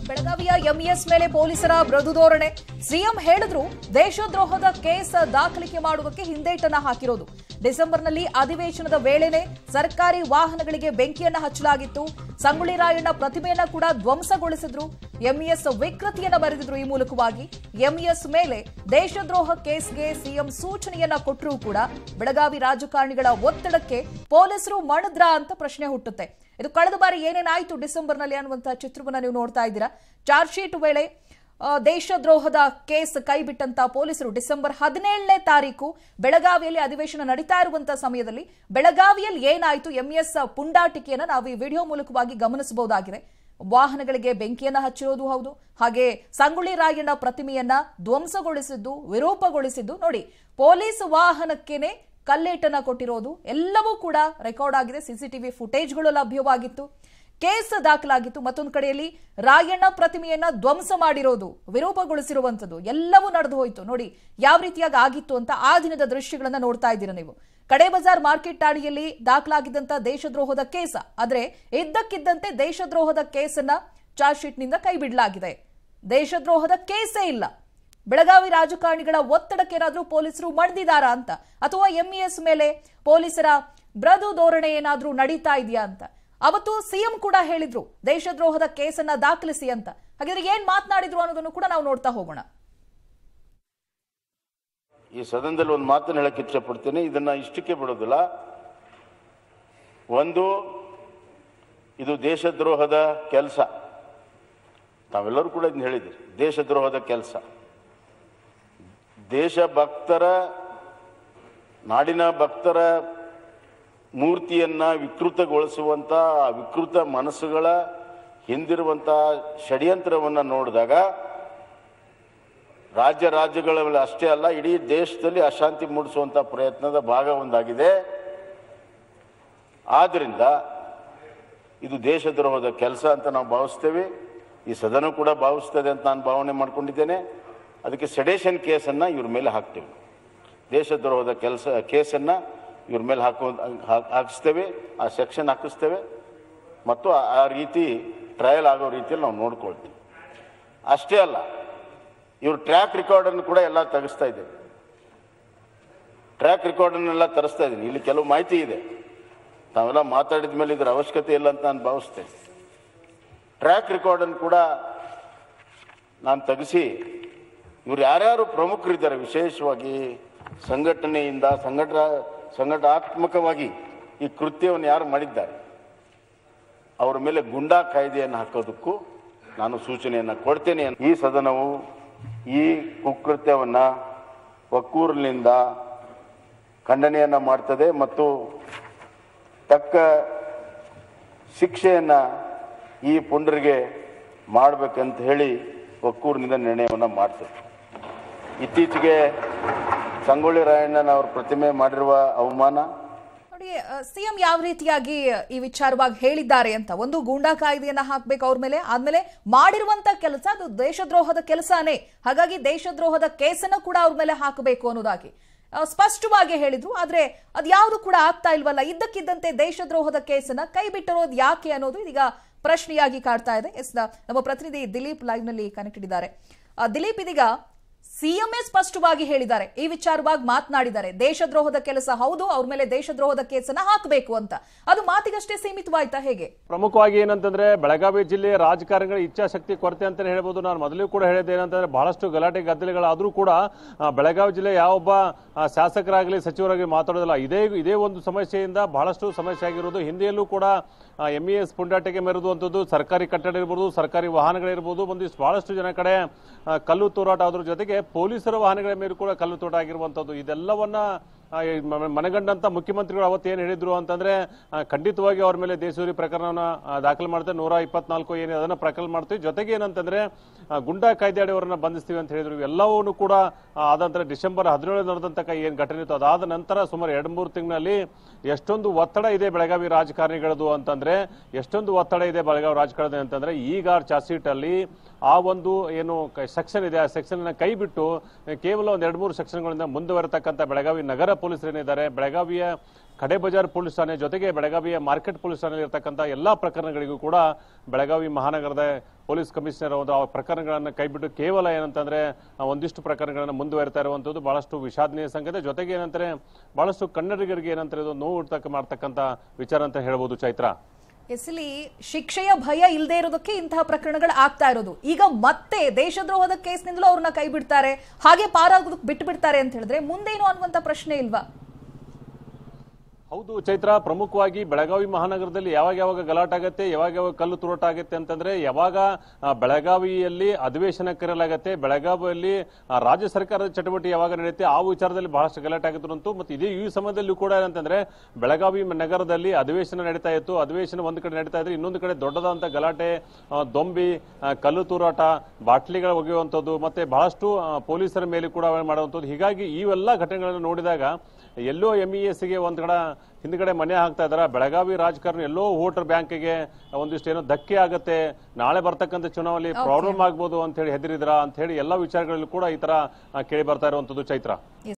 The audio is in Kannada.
ಬೆಳಗಾವಿಯ ಎಂಇಎಸ್ ಮೇಲೆ ಪೊಲೀಸರ ಮೃದು ಧೋರಣೆ ಸಿಎಂ ಹೇಳಿದ್ರು ದೇಶದ್ರೋಹದ ಕೇಸ್ ದಾಖಲಿಕೆ ಮಾಡುವುದಕ್ಕೆ ಹಿಂದೇಟನ್ನ ಹಾಕಿರೋದು ಡಿಸೆಂಬರ್ನಲ್ಲಿ ಅಧಿವೇಶನದ ವೇಳೆನೆ ಸರ್ಕಾರಿ ವಾಹನಗಳಿಗೆ ಬೆಂಕಿಯನ್ನ ಹಚ್ಚಲಾಗಿತ್ತು ಸಂಗೊಳ್ಳಿ ರಾಯಣ್ಣ ಪ್ರತಿಮೆಯನ್ನ ಕೂಡ ಧ್ವಂಸಗೊಳಿಸಿದ್ರು ಎಂಇಎಸ್ ವಿಕೃತಿಯನ್ನ ಬರೆದಿದ್ರು ಈ ಮೂಲಕವಾಗಿ ಎಂಇಎಸ್ ಮೇಲೆ ದೇಶದ್ರೋಹ ಕೇಸ್ಗೆ ಸಿಎಂ ಸೂಚನೆಯನ್ನ ಕೊಟ್ಟರೂ ಕೂಡ ಬೆಳಗಾವಿ ರಾಜಕಾರಣಿಗಳ ಒತ್ತಡಕ್ಕೆ ಪೊಲೀಸರು ಮಣದ್ರ ಅಂತ ಪ್ರಶ್ನೆ ಹುಟ್ಟುತ್ತೆ ಇದು ಕಳೆದ ಬಾರಿ ಏನೇನಾಯ್ತು ಡಿಸೆಂಬರ್ನಲ್ಲಿ ಅನ್ನುವಂತಹ ಚಿತ್ರವನ್ನ ನೀವು ನೋಡ್ತಾ ಇದ್ದೀರಾ ಚಾರ್ಜ್ ಶೀಟ್ ವೇಳೆ ಆ, ದೇಶದ್ರೋಹದ ಕೇಸ್ ಕೈಬಿಟ್ಟಂತ ಪೊಲೀಸರು ಡಿಸೆಂಬರ್ ಹದಿನೇಳನೇ ತಾರೀಕು ಬೆಳಗಾವಿಯಲ್ಲಿ ಅಧಿವೇಶನ ನಡೀತಾ ಇರುವಂತಹ ಸಮಯದಲ್ಲಿ ಬೆಳಗಾವಿಯಲ್ಲಿ ಏನಾಯ್ತು ಎಂಎಸ್ ಪುಂಡಾಟಿಕೆಯನ್ನ ನಾವು ಈ ವಿಡಿಯೋ ಮೂಲಕವಾಗಿ ಗಮನಿಸಬಹುದಾಗಿದೆ ವಾಹನಗಳಿಗೆ ಬೆಂಕಿಯನ್ನ ಹಚ್ಚಿರೋದು ಹೌದು ಹಾಗೆ ಸಂಗೊಳ್ಳಿ ರಾಯಣ್ಣ ಪ್ರತಿಮೆಯನ್ನ ಧ್ವಂಸಗೊಳಿಸಿದ್ದು ವಿರೂಪಗೊಳಿಸಿದ್ದು ನೋಡಿ ಪೊಲೀಸ್ ವಾಹನಕ್ಕೇನೆ ಕಲ್ಲೇಟನ್ನ ಕೊಟ್ಟಿರೋದು ಎಲ್ಲವೂ ಕೂಡ ರೆಕಾರ್ಡ್ ಆಗಿದೆ ಸಿಸಿಟಿವಿ ಫುಟೇಜ್ಗಳು ಲಭ್ಯವಾಗಿತ್ತು ಕೇಸ್ ದಾಖಲಾಗಿತ್ತು ಮತ್ತೊಂದು ಕಡೆಯಲ್ಲಿ ರಾಯಣ್ಣ ಪ್ರತಿಮೆಯನ್ನ ಧ್ವಂಸ ಮಾಡಿರೋದು ವಿರೂಪಗೊಳಿಸಿರುವಂತದ್ದು ಎಲ್ಲವೂ ನಡೆದು ಹೋಯ್ತು ನೋಡಿ ಯಾವ ರೀತಿಯಾಗಿ ಆಗಿತ್ತು ಅಂತ ಆ ದಿನದ ದೃಶ್ಯಗಳನ್ನ ನೋಡ್ತಾ ಇದ್ದೀರಾ ನೀವು ಕಡೆ ಬಜಾರ್ ಮಾರ್ಕೆಟ್ ಠಾಣೆಯಲ್ಲಿ ದಾಖಲಾಗಿದ್ದಂತ ದೇಶದ್ರೋಹದ ಕೇಸ ಆದ್ರೆ ಇದ್ದಕ್ಕಿದ್ದಂತೆ ದೇಶದ್ರೋಹದ ಕೇಸನ್ನ ಚಾರ್ಜ್ ಶೀಟ್ನಿಂದ ಕೈ ಬಿಡಲಾಗಿದೆ ದೇಶದ್ರೋಹದ ಕೇಸೇ ಇಲ್ಲ ಬೆಳಗಾವಿ ರಾಜಕಾರಣಿಗಳ ಒತ್ತಡಕ್ಕೆ ಏನಾದ್ರೂ ಪೊಲೀಸರು ಮಡ್ದಿದಾರಾ ಅಂತ ಅಥವಾ ಎಂಇಎಸ್ ಮೇಲೆ ಪೊಲೀಸರ ಮೃದು ಧೋರಣೆ ಏನಾದ್ರೂ ನಡೀತಾ ಇದೆಯಾ ಅಂತ ಅವತ್ತು ಸಿಎಂ ಕೂಡ ಹೇಳಿದ್ರು ದೇಶದ್ರೋಹದ ಕೇಸನ್ನ ದಾಖಲಿಸಿ ಅಂತ ಹಾಗಾದ್ರೆ ಏನ್ ಮಾತನಾಡಿದ್ರು ಅನ್ನೋದನ್ನು ಕೂಡ ನಾವು ನೋಡ್ತಾ ಹೋಗೋಣ ಈ ಸದನದಲ್ಲಿ ಒಂದು ಮಾತನ್ನು ಹೇಳಕ್ಕೆ ಇಷ್ಟಪಡ್ತೀನಿ ಇದನ್ನ ಇಷ್ಟಕ್ಕೆ ಬಿಡೋದಿಲ್ಲ ಒಂದು ಇದು ದೇಶದ್ರೋಹದ ಕೆಲಸ ತಾವೆಲ್ಲರೂ ಕೂಡ ಇದನ್ನ ಹೇಳಿದ್ರಿ ದೇಶದ್ರೋಹದ ಕೆಲಸ ದೇಶಭಕ್ತರ ನಾಡಿನ ಭಕ್ತರ ಮೂರ್ತಿಯನ್ನ ವಿಕೃತಗೊಳಿಸುವಂತ ಆ ವಿಕೃತ ಮನಸ್ಸುಗಳ ಹಿಂದಿರುವಂತ ಷಡ್ಯಂತ್ರವನ್ನು ನೋಡಿದಾಗ ರಾಜ್ಯ ರಾಜ್ಯಗಳಲ್ಲಿ ಅಷ್ಟೇ ಅಲ್ಲ ಇಡೀ ದೇಶದಲ್ಲಿ ಅಶಾಂತಿ ಮೂಡಿಸುವಂತ ಪ್ರಯತ್ನದ ಭಾಗ ಒಂದಾಗಿದೆ ಆದ್ರಿಂದ ಇದು ದೇಶದ್ರೋಹದ ಕೆಲಸ ಅಂತ ನಾವು ಭಾವಿಸ್ತೇವೆ ಈ ಸದನ ಕೂಡ ಭಾವಿಸ್ತದೆ ಅಂತ ನಾನು ಭಾವನೆ ಮಾಡ್ಕೊಂಡಿದ್ದೇನೆ ಅದಕ್ಕೆ ಸೆಡೇಷನ್ ಕೇಸನ್ನು ಇವ್ರ ಮೇಲೆ ಹಾಕ್ತೇವೆ ದೇಶದ್ರೋಹದ ಕೆಲಸ ಕೇಸನ್ನು ಇವ್ರ ಮೇಲೆ ಹಾಕುವ ಹಾ- ಹಾಕಿಸ್ತೇವೆ ಆ ಸೆಕ್ಷನ್ ಹಾಕಿಸ್ತೇವೆ ಮತ್ತು ಆ- ಆ ರೀತಿ ಟ್ರಯಲ್ ಆಗೋ ರೀತಿಯಲ್ಲಿ ನಾವು ನೋಡ್ಕೊಳ್ತೀವಿ ಅಷ್ಟೇ ಅಲ್ಲ ಇವ್ರ ಟ್ರ್ಯಾಕ್ ರೆಕಾರ್ಡನ್ನು ಕೂಡ ಎಲ್ಲ ತೆಗೆಸ್ತಾ ಇದ್ದೇವೆ ಟ್ರ್ಯಾಕ್ ರೆಕಾರ್ಡನ್ನೆಲ್ಲ ತರಿಸ್ತಾ ಇದ್ದೀನಿ ಇಲ್ಲಿ ಕೆಲವು ಮಾಹಿತಿ ಇದೆ ತಾವೆಲ್ಲ ಮಾತಾಡಿದ ಮೇಲೆ ಇದರ ಅವಶ್ಯಕತೆ ಇಲ್ಲ ಅಂತ ನಾನು ಭಾವಿಸ್ತೇನೆ ಟ್ರ್ಯಾಕ್ ರೆಕಾರ್ಡನ್ನು ಕೂಡ ನಾನು ತೆಗೆಸಿ ಇವ್ರು ಯಾರ್ಯಾರು ಪ್ರಮುಖರಿದ್ದಾರೆ ವಿಶೇಷವಾಗಿ ಸಂಘಟನೆಯಿಂದ ಸಂಘಟ ಸಂಘಟನಾತ್ಮಕವಾಗಿ ಈ ಕೃತ್ಯವನ್ನು ಯಾರು ಮಾಡಿದ್ದಾರೆ ಅವರ ಮೇಲೆ ಗುಂಡಾ ಕಾಯ್ದೆಯನ್ನು ಹಾಕೋದಕ್ಕೂ ನಾನು ಸೂಚನೆಯನ್ನು ಕೊಡ್ತೇನೆ ಈ ಸದನವು ಈ ಕುಕೃತ್ಯವನ್ನು ಒಕ್ಕೂರಿನಿಂದ ಖಂಡನೆಯನ್ನು ಮಾಡ್ತದೆ ಮತ್ತು ತಕ್ಕ ಶಿಕ್ಷೆಯನ್ನು ಈ ಪುಂಡರಿಗೆ ಮಾಡಬೇಕಂತ ಹೇಳಿ ಒಕ್ಕೂರಿನಿಂದ ನಿರ್ಣಯವನ್ನು ಮಾಡ್ತದೆ ಇತ್ತೀಚೆಗೆ ಸಂಗೊಳ್ಳಿ ರಾಯಣ್ಣನ ಅವ್ರ ಪ್ರತಿಮೆ ಮಾಡಿರುವ ಅವಮಾನ ನೋಡಿ ಸಿಎಂ ಯಾವ ರೀತಿಯಾಗಿ ಈ ವಿಚಾರವಾಗಿ ಹೇಳಿದ್ದಾರೆ ಅಂತ ಒಂದು ಗೂಂಡಾ ಕಾಯ್ದೆಯನ್ನ ಹಾಕ್ಬೇಕು ಅವ್ರ ಮೇಲೆ ಆದ್ಮೇಲೆ ಮಾಡಿರುವಂತ ಕೆಲಸ ಅದು ದೇಶದ್ರೋಹದ ಕೆಲಸನೇ ಹಾಗಾಗಿ ದೇಶದ್ರೋಹದ ಕೇಸನ್ನ ಕೂಡ ಅವ್ರ ಮೇಲೆ ಹಾಕಬೇಕು ಅನ್ನೋದಾಗಿ ಆ, ಸ್ಪಷ್ಟವಾಗಿ ಹೇಳಿದ್ರು ಆದ್ರೆ ಅದ್ಯಾವುದು ಕೂಡ ಆಗ್ತಾ ಇಲ್ವಲ್ಲ ಇದ್ದಕ್ಕಿದ್ದಂತೆ ದೇಶದ್ರೋಹದ ಕೇಸನ್ನ ಕೈ ಬಿಟ್ಟಿರೋದು ಯಾಕೆ ಅನ್ನೋದು ಇದೀಗ ಪ್ರಶ್ನೆಯಾಗಿ ಕಾಡ್ತಾ ಇದೆ ಎಸ್ ನ- ನಮ್ಮ ಪ್ರತಿನಿಧಿ ದಿಲೀಪ್ ಲೈವ್ ನಲ್ಲಿ ಕನೆಕ್ಟೆಡ್ ಇದ್ದಾರೆ ಆ, ದಿಲೀಪ್ ಇದೀಗ ಸಿಎಂಎ ಸ್ಪಷ್ಟವಾಗಿ ಹೇಳಿದ್ದಾರೆ ಈ ವಿಚಾರವಾಗಿ ಮಾತನಾಡಿದ್ದಾರೆ ದೇಶದ್ರೋಹದ ಕೆಲಸ ಹೌದು ಅವ್ರ ಮೇಲೆ ದೇಶದ್ರೋಹದ ಕೇಸನ್ನ ಹಾಕಬೇಕು ಅಂತ ಅದು ಮಾತಿಗಷ್ಟೇ ಸೀಮಿತವಾಯ್ತಾ ಹೇಗೆ ಪ್ರಮುಖವಾಗಿ ಏನಂತಂದ್ರೆ ಬೆಳಗಾವಿ ಜಿಲ್ಲೆಯ ರಾಜಕಾರಣಿಗಳ ಇಚ್ಛಾಶಕ್ತಿ ಕೊರತೆ ಅಂತ ಹೇಳ್ಬೋದು ನಾನು ಮೊದಲು ಕೂಡ ಹೇಳಿದ್ದೆ ಏನಂತಂದ್ರೆ ಬಹಳಷ್ಟು ಗಲಾಟೆ ಗದ್ದಲೆಗಳಾದ್ರೂ ಕೂಡ ಆ, ಬೆಳಗಾವಿ ಜಿಲ್ಲೆ ಯಾವೊಬ್ಬ ಆ, ಶಾಸಕರಾಗಲಿ ಸಚಿವರಾಗಲಿ ಮಾತಾಡೋದಿಲ್ಲ ಇದೇ ಇದೇ ಒಂದು ಸಮಸ್ಯೆಯಿಂದ ಬಹಳಷ್ಟು ಸಮಸ್ಯೆ ಆಗಿರೋದು ಹಿಂದೆಯಲ್ಲೂ ಕೂಡ ಎಂ ಇ ಎಸ್ ಪುಂಡಾಟಿಕೆ ಮೆರೆದುವಂಥದ್ದು ಸರ್ಕಾರಿ ಕಟ್ಟಡ ಇರ್ಬೋದು ಸರ್ಕಾರಿ ವಾಹನಗಳಿರ್ಬೋದು ಒಂದಿಷ್ಟು ಬಹಳಷ್ಟು ಜನ ಕಡೆ ಆ, ಕಲ್ಲು ತೂರಾಟ ಅದ್ರ ಜೊತೆಗೆ ಪೊಲೀಸರ ವಾಹನಗಳ ಮೇಲೆ ಕೂಡ ಕಲ್ಲು ತೂರಾಟ ಆಗಿರುವಂಥದ್ದು ಇದೆಲ್ಲವನ್ನ ಆ, ಈ ಮ- ಮನಗಂಡಂತ ಮುಖ್ಯಮಂತ್ರಿಗಳು ಅವತ್ತು ಏನು ಹೇಳಿದ್ರು ಅಂತಂದ್ರೆ ಆ, ಖಂಡಿತವಾಗಿ ಅವ್ರ ಮೇಲೆ ದೇಶೂರಿ ಪ್ರಕರಣವನ್ನ ಆ, ದಾಖಲು ಮಾಡ್ತೇವೆ ನೂರ ಇಪ್ಪತ್ನಾಲ್ಕು ಏನಿದೆ ಅದನ್ನ ಪ್ರಕರಣ ಮಾಡ್ತೀವಿ ಜೊತೆಗೆ ಏನಂತಂದ್ರೆ ಆ, ಗುಂಡಾ ಕಾಯ್ದೆ ಅಡಿ ಅವರನ್ನ ಬಂಧಿಸ್ತೀವಿ ಅಂತ ಹೇಳಿದ್ರು ಇವೆಲ್ಲವನ್ನೂ ಕೂಡ ಆ, ಆದ ನಂತರ ಡಿಸೆಂಬರ್ ಹದಿನೇಳು ನಡೆದಂತ ಏನ್ ಘಟನೆ ಇತ್ತು ಅದಾದ ನಂತರ ಸುಮಾರು ಎರಡು ಮೂರು ತಿಂಗಳಲ್ಲಿ ಎಷ್ಟೊಂದು ಒತ್ತಡ ಇದೆ ಬೆಳಗಾವಿ ರಾಜಕಾರಣಿಗಳದು ಅಂತಂದ್ರೆ ಎಷ್ಟೊಂದು ಒತ್ತಡ ಇದೆ ಬೆಳಗಾವಿ ರಾಜಕಾರಣಿ ಅಂತಂದ್ರೆ ಈಗ ಚಾರ್ಜ್ ಶೀಟ್ ಅಲ್ಲಿ ಆ ಒಂದು ಏನು ಸೆಕ್ಷನ್ ಇದೆ ಆ ಸೆಕ್ಷನ್ ಕೈ ಬಿಟ್ಟು ಕೇವಲ ಒಂದ್ ಎರಡು ಮೂರು ಸೆಕ್ಷನ್ಗಳಿಂದ ಮುಂದುವರೆತಕ್ಕಂಥ ಬೆಳಗಾವಿ ನಗರ ಪೊಲೀಸರು ಏನಿದ್ದಾರೆ ಬೆಳಗಾವಿಯ ಕಡೆ ಬಜಾರ್ ಪೊಲೀಸ್ ಠಾಣೆ ಜೊತೆಗೆ ಬೆಳಗಾವಿಯ ಮಾರ್ಕೆಟ್ ಪೊಲೀಸ್ ಠಾಣೆಯಲ್ಲಿ ಇರತಕ್ಕಂಥ ಎಲ್ಲಾ ಪ್ರಕರಣಗಳಿಗೂ ಕೂಡ ಬೆಳಗಾವಿ ಮಹಾನಗರದ ಪೊಲೀಸ್ ಕಮಿಷನರ್ ಒಂದು ಆ ಪ್ರಕರಣಗಳನ್ನು ಕೈಬಿಟ್ಟು ಕೇವಲ ಏನಂತಂದ್ರೆ ಆ, ಒಂದಿಷ್ಟು ಪ್ರಕರಣಗಳನ್ನು ಮುಂದುವರಿತಾ ಇರುವಂತದ್ದು ಬಹಳಷ್ಟು ವಿಷಾದನೀಯ ಸಂಗತಿ ಜೊತೆಗೆ ಏನಂತಾರೆ ಬಹಳಷ್ಟು ಕನ್ನಡಿಗರಿಗೆ ಏನಂತಾರೆ ಇದು ನೋವು ಉಂಟು ಮಾಡ್ತಕ್ಕಂಥ ವಿಚಾರ ಅಂತ ಹೇಳ್ಬೋದು ಚೈತ್ರ ಎಸ್ ಇಲ್ಲಿ ಶಿಕ್ಷೆಯ ಭಯ ಇಲ್ಲದೆ ಇರೋದಕ್ಕೆ ಇಂತಹ ಪ್ರಕರಣಗಳು ಆಗ್ತಾ ಇರೋದು ಈಗ ಮತ್ತೆ ದೇಶದ್ರೋಹದ ಕೇಸ್ನಿಂದಲೂ ಅವ್ರನ್ನ ಕೈ ಬಿಡ್ತಾರೆ ಹಾಗೆ ಪಾರಾಗೋದಕ್ಕೆ ಬಿಟ್ಟು ಬಿಡ್ತಾರೆ ಅಂತ ಹೇಳಿದ್ರೆ ಮುಂದೇನು ಅನ್ನುವಂತ ಪ್ರಶ್ನೆ ಇಲ್ವಾ ಹೌದು ಚೈತ್ರ ಪ್ರಮುಖವಾಗಿ ಬೆಳಗಾವಿ ಮಹಾನಗರದಲ್ಲಿ ಯಾವಾಗ ಯಾವಾಗ ಗಲಾಟೆ ಆಗತ್ತೆ ಯಾವಾಗ ಯಾವಾಗ ಕಲ್ಲು ತೂರಾಟ ಆಗತ್ತೆ ಅಂತಂದ್ರೆ ಯಾವಾಗ ಆ, ಬೆಳಗಾವಿಯಲ್ಲಿ ಅಧಿವೇಶನ ಕರೆಯಲಾಗತ್ತೆ ಬೆಳಗಾವಿಯಲ್ಲಿ ಆ, ರಾಜ್ಯ ಸರ್ಕಾರದ ಚಟುವಟಿಕೆ ಯಾವಾಗ ನಡೆಯುತ್ತೆ ಆ ವಿಚಾರದಲ್ಲಿ ಬಹಳಷ್ಟು ಗಲಾಟೆ ಆಗುತ್ತಂತೂ ಮತ್ತೆ ಇದೇ ಈ ಸಮಯದಲ್ಲೂ ಕೂಡ ಏನಂತಂದ್ರೆ ಬೆಳಗಾವಿ ನಗರದಲ್ಲಿ ಅಧಿವೇಶನ ನಡೀತಾ ಇತ್ತು ಅಧಿವೇಶನ ಒಂದು ಕಡೆ ನಡೀತಾ ಇದ್ರೆ ಇನ್ನೊಂದು ಕಡೆ ದೊಡ್ಡದಾದಂತ ಗಲಾಟೆ ಆ, ದೊಂಬಿ ಆ, ಕಲ್ಲು ತೂರಾಟ ಬಾಟ್ಲಿಗಳು ಒಗೆಯುವಂಥದ್ದು ಮತ್ತೆ ಬಹಳಷ್ಟು ಆ, ಪೊಲೀಸರ ಮೇಲೆ ಕೂಡ ಮಾಡುವಂಥದ್ದು ಹೀಗಾಗಿ ಇವೆಲ್ಲ ಘಟನೆಗಳನ್ನು ನೋಡಿದಾಗ ಎಲ್ಲೋ ಎಂ ಇ ಎಸ್ಗೆ ಒಂದ್ ಕಡೆ ಹಿಂದ್ಗಡೆ ಮನೆ ಹಾಕ್ತಾ ಇದಾರ ಬೆಳಗಾವಿ ರಾಜಕಾರಣ ಎಲ್ಲೋ ವೋಟರ್ ಬ್ಯಾಂಕ್ಗೆ ಒಂದಿಷ್ಟು ಏನೋ ಧಕ್ಕೆ ಆಗತ್ತೆ ನಾಳೆ ಬರ್ತಕ್ಕಂಥ ಚುನಾವಣೆಯಲ್ಲಿ ಪ್ರಾಬ್ಲಮ್ ಆಗ್ಬೋದು ಅಂತ ಹೇಳಿ ಹೆದರಿದ್ರ ಅಂತ ಹೇಳಿ ಎಲ್ಲಾ ವಿಚಾರಗಳಲ್ಲೂ ಕೂಡ ಈ ತರ ಆ, ಕೇಳಿ ಬರ್ತಾ ಇರುವಂತದ್ದು ಚೈತ್ರ